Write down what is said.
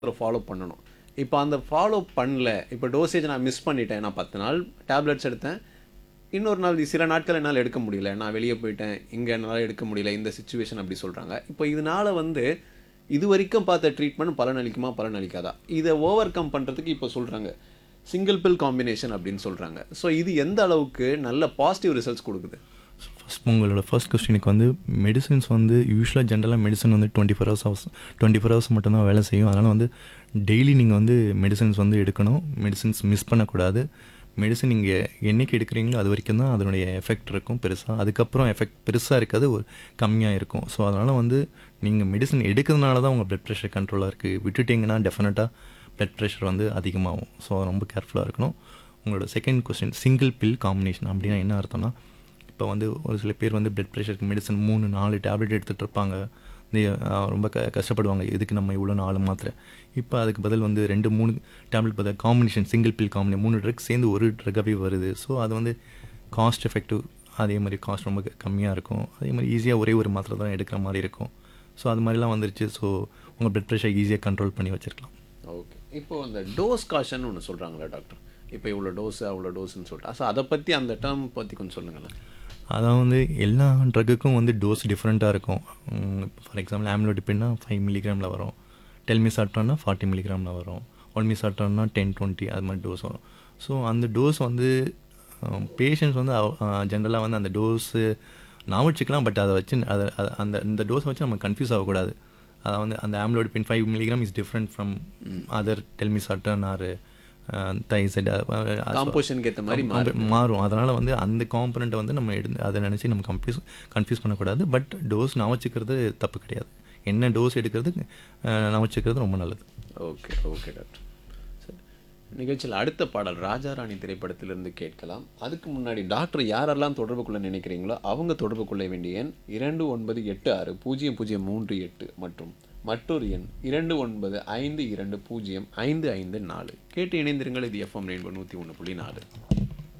follow பண்ணணும் இப்போ அந்த ஃபாலோ பண்ணல இப்போ டோசேஜ் நான் மிஸ் பண்ணிட்டேன் நான் பத்து நாள் டேப்லெட்ஸ் எடுத்தேன் இன்னொரு நாள் சில நாட்கள் என்னால் எடுக்க முடியல நான் வெளியே போயிட்டேன் இங்கே என்னால் எடுக்க முடியல இந்த சுச்சுவேஷன் அப்படி சொல்கிறாங்க இப்போ இதனால வந்து இது வரைக்கும் பார்த்த ட்ரீட்மெண்ட் பலன் அளிக்குமா பலன் அளிக்காதா இதை ஓவர் கம் பண்ணுறதுக்கு இப்போ சொல்கிறாங்க சிங்கிள் பில் காம்பினேஷன் அப்படின்னு சொல்கிறாங்க ஸோ இது எந்த அளவுக்கு நல்ல பாசிட்டிவ் ரிசல்ட்ஸ் கொடுக்குது ஃபஸ்ட் உங்களோட ஃபர்ஸ்ட் கொஸ்டினுக்கு வந்து மெடிசின்ஸ் வந்து யூஸ்வலாக ஜென்ரலாக மெடிசன் வந்து twenty four hours hours twenty four hours மட்டும்தான் வேலை செய்யும் அதனால் வந்து டெய்லி நீங்கள் வந்து மெடிசின்ஸ் வந்து எடுக்கணும் மெடிசின்ஸ் மிஸ் பண்ணக்கூடாது மெடிசன் நீங்கள் என்னைக்கு எடுக்கிறீங்களோ அது வரைக்கும் தான் அதனுடைய எஃபெக்ட் இருக்கும் பெருசாக அதுக்கப்புறம் எஃபெக்ட் பெருசாக இருக்காது ஒரு கம்மியாக இருக்கும் ஸோ அதனால் வந்து நீங்கள் மெடிசன் எடுக்கிறதுனால தான் உங்கள் ப்ளட் ப்ரெஷர் கண்ட்ரோலாக இருக்குது விட்டுட்டிங்கன்னா டெஃபினட்டாக ப்ளட் ப்ரெஷர் வந்து அதிகமாகும் ஸோ ரொம்ப கேர்ஃபுல்லாக இருக்கணும் உங்களோட second question single pill combination அப்படின்னா என்ன அர்த்தம்னா இப்போ வந்து ஒரு சில பேர் வந்து பிளட் ப்ரெஷருக்கு மெடிசன் மூணு நாலு டேப்லெட் எடுத்துகிட்டு இருப்பாங்க இந்த, ஆஹ், ரொம்ப க கஷ்டப்படுவாங்க இதுக்கு நம்ம இவ்வளோ நாலு மாத்திரை இப்போ அதுக்கு பதில் வந்து ரெண்டு மூணு டேப்லெட் பதில் காம்பினேஷன் சிங்கிள் பில் காம்பினேஷன் மூணு ட்ரக் சேர்ந்து ஒரு ட்ரக்காகவே வருது ஸோ அது வந்து காஸ்ட் எஃபெக்டிவ் அதே மாதிரி காஸ்ட் ரொம்ப கம்மியாக இருக்கும் அதே மாதிரி ஈஸியாக ஒரே ஒரு மாத்திரை தான் எடுக்கிற மாதிரி இருக்கும் ஸோ அது மாதிரிலாம் வந்துருச்சு ஸோ உங்கள் பிளட் ப்ரெஷர் ஈஸியாக கண்ட்ரோல் பண்ணி வச்சிருக்கலாம் ஓகே இப்போ அந்த டோஸ் காஷன் ஒன்று சொல்கிறாங்களா டாக்டர் இப்போ இவ்வளோ டோஸ் அவ்வளோ டோஸ்ன்னு சொல்லிட்டு ஸோ அதை பற்றி அந்த டேர்ம் பற்றி கொஞ்சம் சொல்லுங்களேன் அதான் வந்து எல்லா ட்ரக்குக்கும் வந்து டோஸ் டிஃப்ரெண்ட்டாக இருக்கும் ஃபார் எக்ஸாம்பிள் ஆம்லோடிப்பின்னா ஃபைவ் மில்லிகிராமில் வரும் டெல்மி சாப்பிட்டோன்னா ஃபார்ட்டி மில்லிகிராமில் வரும் ஒன்மி சாப்பிட்டோன்னா டென் டுவெண்ட்டி அது மாதிரி டோஸ் வரும் ஸோ அந்த டோஸ் வந்து பேஷண்ட்ஸ் வந்து ஜென்ரலாக வந்து அந்த டோஸு நான் வச்சுக்கலாம் பட் அதை வச்சு அதை அதை- அந்த இந்த டோஸை வச்சு நம்ம கன்ஃபியூஸ் ஆகக்கூடாது அதாவது வந்து அந்த amlodipine five milligram is different from other டெல்மி சாப்பிட்டன் ஆர் தைசைட் காம்போஷனுக்கு ஏற்ற மாதிரி மாறு- மாறும் அதனால் வந்து அந்த காம்பனண்ட்டை வந்து நம்ம எடுத்து அதை நினச்சி நம்ம கன்ஃபியூஸ் கன்ஃபியூஸ் பண்ணக்கூடாது பட் டோஸ் நான் வச்சுக்கிறது தப்பு கிடையாது என்ன டோஸ் எடுக்கிறது அஹ், நான் வச்சுக்கிறது ரொம்ப நல்லது ஓகே ஓகே டாக்டர் சரி நிகழ்ச்சியில் அடுத்த பாடல் ராஜாராணி திரைப்படத்திலிருந்து கேட்கலாம் அதுக்கு முன்னாடி டாக்டர் யாரெல்லாம் தொடர்பு கொள்ள நினைக்கிறீங்களோ அவங்க தொடர்பு கொள்ள வேண்டிய எண் இரண்டு ஒன்பது எட்டு ஆறு பூஜ்ஜியம் பூஜ்ஜியம் மூன்று எட்டு மற்றும் மற்றொரு எண் இரண்டு ஒன்பது ஐந்து இரண்டு பூஜ்ஜியம் ஐந்து ஐந்து நாலு கேட்டு இணைந்திருங்கள் இது எஃப்எம் ரெயின்போ நூற்றி ஒன்று புள்ளி நாலு